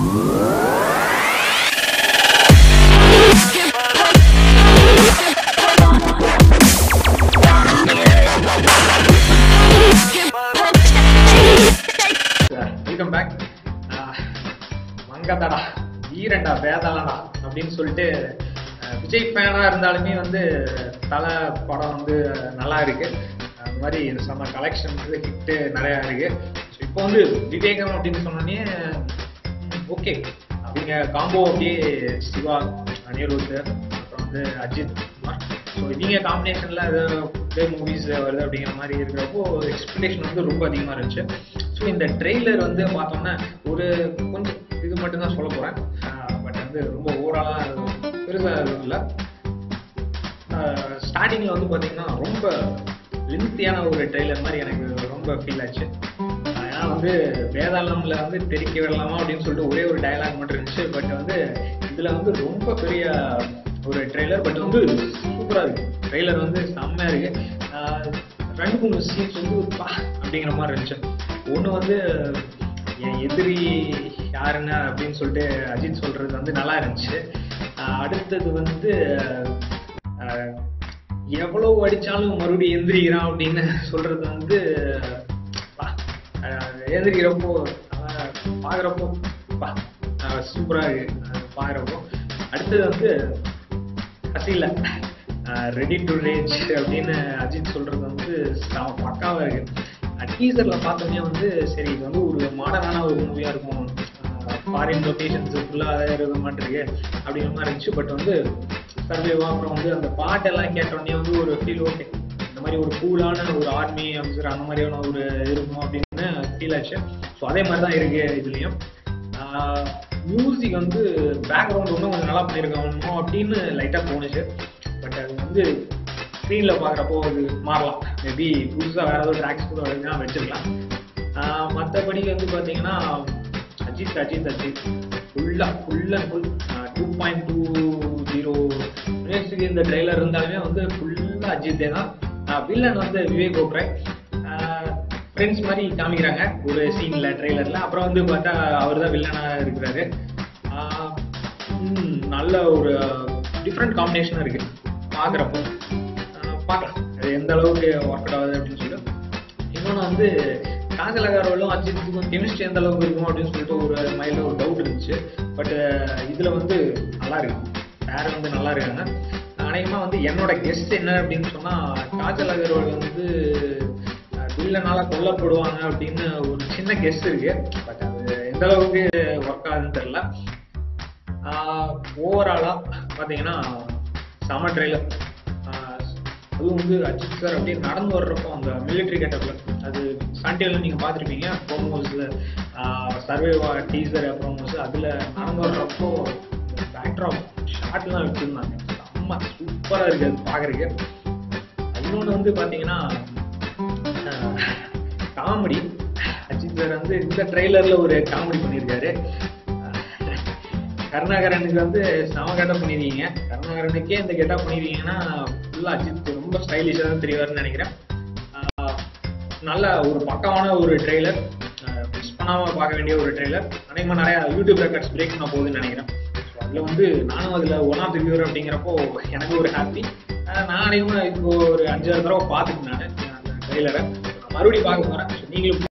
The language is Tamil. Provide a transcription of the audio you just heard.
வெல்கம் பேக் மங்கதடா வீரண்டா வேதாளடா அப்படின்னு சொல்லிட்டு அஹ், விஜய் ஃபேனா இருந்தாலுமே வந்து தலை படம் வந்து நல்லா இருக்கு அந்த மாதிரி செம்ம கலெக்ஷன் வந்து ஹிட்டு நிறையா இருக்கு ஸோ இப்போ வந்து விவேகம் அப்படின்னு சொன்னோடனே ஓகே அவங்க காம்போ அப்படியே சிவா அனிருத் அப்புறம் வந்து அஜித் குமார் ஸோ இவங்க காம்பினேஷனில் ஏதோ மூவிஸ் வருது அப்படிங்கிற மாதிரி இருக்கிறப்போ எக்ஸ்பெக்டேஷன் வந்து ரொம்ப அதிகமாக இருந்துச்சு ஸோ இந்த ட்ரெய்லர் வந்து பார்த்தோம்னா ஒரு கொஞ்சம் இது மட்டும்தான் சொல்ல போகிறேன் பட் வந்து ரொம்ப ஓவராலாக பெருசாக இல்லை ஸ்டார்டிங்கில் வந்து பார்த்தீங்கன்னா ரொம்ப லென்த்தியான ஒரு ட்ரெய்லர் மாதிரி எனக்கு ரொம்ப ஃபீல் ஆச்சு ஆஹ் ஏன்னா வந்து வேதாளம்ல வந்து தெரிக்க விடலாமா அப்படின்னு சொல்லிட்டு ஒரே ஒரு டயலாக் மட்டும் இருந்துச்சு பட் வந்து இதில் வந்து ரொம்ப பெரிய ஒரு ட்ரெய்லர் பட் வந்து சூப்பராக இருக்கு ட்ரெய்லர் வந்து செம்மையாக இருக்கு ஆஹ் ரெண்டு மூணு சீன்ஸ் வந்து பா அப்படிங்கிற மாதிரி இருந்துச்சு ஒன்று வந்து என் எதிரி யாருன்னு அப்படின்னு சொல்லிட்டு அஜித் சொல்றது வந்து நல்லா இருந்துச்சு ஆஹ் அடுத்தது வந்து ஆஹ் எவ்வளவு அடிச்சாலும் மறுபடியும் எந்திரிக்கிறான் அப்படின்னு சொல்றது வந்து பா, ஆஹ் எந்திரிக்கிறப்போ ஆஹ் பார்க்கறப்போ பா சூப்பரா இருக்கு ஆஹ் பார்க்கறப்போ அடுத்தது வந்து அசில ரெடி டு ரேஜ் அப்படின்னு அஜித் சொல்றது வந்து செம பக்காவா இருக்கு டீசர்ல பார்த்தோன்னே வந்து சரி இது வந்து ஒரு மாடர்னான ஒரு மூவியா இருக்கும் ஃபாரின் லொகேஷன்ஸ் ஃபுல்லாக இருக்க மாட்டிருக்கு அப்படிங்கிற மாதிரி இருந்துச்சு பட் வந்து சர்வேவா அப்புறம் வந்து அந்த பாட்டெல்லாம் கேட்டோடனே வந்து ஒரு ஃபீல் ஓகே இந்த மாதிரி ஒரு கூலான ஒரு ஆர்மி ஆஃபீஸர் அந்த மாதிரியான ஒரு இருக்கும் அப்படின்னு ஃபீல் ஆச்சு ஸோ அதே மாதிரி தான் இருக்கு இதுலேயும் மியூசிக் வந்து பேக்ரவுண்ட் இன்னும் கொஞ்சம் நல்லா பண்ணியிருக்காங்க அப்படின்னு லைட்டாக தோணுச்சு பட் அது வந்து ஸ்க்ரீனில் பார்க்குறப்போ அது மாறலாம் மேபி புதுசாக வேறு ஏதாவது ட்ராக்ஸ் கூட வருதுன்னா வச்சிருக்கலாம் மற்றபடி வந்து பார்த்தீங்கன்னா அஜித் அஜித் அஜித் ஃபுல்லாக full and full two point two zero மினிட்ஸுக்கு இந்த ட்ரெய்லர் இருந்தாலுமே வந்து ஃபுல்லாக அஜித்தே தான் வில்லன் வந்து விவேக் ஓப்ராய் ஃப்ரெண்ட்ஸ் மாதிரி காமிக்கிறாங்க ஒரு சீனில் ட்ரெய்லரில் அப்புறம் வந்து பார்த்தா அவர் தான் வில்லனாக இருக்கிறாரு ஆஹ் ம், நல்ல ஒரு டிஃப்ரெண்ட் காம்பினேஷனாக இருக்குது பார்க்குறப்போ பார்க்கலாம் அது எந்த அளவுக்கு ஒர்க் அவுட் ஆகுது அப்படின்னு சொல்லிட்டு இன்னொன்று வந்து காஜல் அகர்வாலும் அஜித்துக்கும் கெமிஸ்ட்ரி எந்த அளவுக்கு இருக்கும் அப்படின்னு சொல்லிட்டு ஒரு மைண்டில் ஒரு டவுட் இருந்துச்சு பட் இதில் வந்து நல்லா இருக்கு வேறு வந்து நல்லா இருக்காங்க அநேகமாக வந்து என்னோட கெஸ்ட் என்ன அப்படின்னு சொன்னால் காஜல் அகர்வால் வந்து வில்லனால கொல்லப்படுவாங்க அப்படின்னு ஒரு சின்ன கெஸ்ட் இருக்கு பட் அது எந்த அளவுக்கு ஒர்க் ஆகுதுன்னு தெரியல ஓவராலாக பார்த்தீங்கன்னா செம ட்ரெயிலர் அதுவும் வந்து அஜித் சார் அப்படியே நடந்து வர்றப்போ அந்த மிலிட்ரி கெட்டப்ல அது சண்டேல நீங்க பார்த்துருப்பீங்க ப்ரோமோஸ் சர்வேவா டீசர் ப்ரோமோஸ் அதுல நடந்து வர்றப்போ பேக்ட்ராப் ஷாட்லாம் வச்சிருந்தாங்க செம்ம சூப்பரா இருக்கு அது பாக்குறதுக்கு இன்னொன்று வந்து பாத்தீங்கன்னா காமெடி அஜித் சார் வந்து இந்த ட்ரெய்லர்ல ஒரு காமெடி பண்ணியிருக்காரு கருணாகரனுக்கு வந்து சம கெட்டப் பண்ணிருக்கீங்க கருணாகரனுக்கே இந்த கெட்டப் பண்ணிருக்கீங்கன்னா ஃபுல்லா அஜித் ரொம்ப ஸ்டைலிஷாக தான் தெரியவாருன்னு நினைக்கிறேன் ஆஹ் நல்ல ஒரு பக்கமான ஒரு ட்ரெய்லர் மிஸ் பண்ணாம பார்க்க வேண்டிய ஒரு ட்ரெய்லர் அநேகமாக நிறைய யூடியூப் ரெக்கார்ட்ஸ் பிரேக் பண்ண போகுதுன்னு நினைக்கிறேன் ஸோ அதில் வந்து நானும் அதில் ஒன் ஆஃப் ரிவ்யூர் அப்படிங்கிறப்போ எனக்கு ஒரு ஹாப்பி நான் அநேகமாக இப்போ ஒரு அஞ்சாறு தடவை பார்த்துட்டு நான் அந்த ட்ரெய்லரை மறுபடியும் பார்க்க போகிறேன் நீங்களும்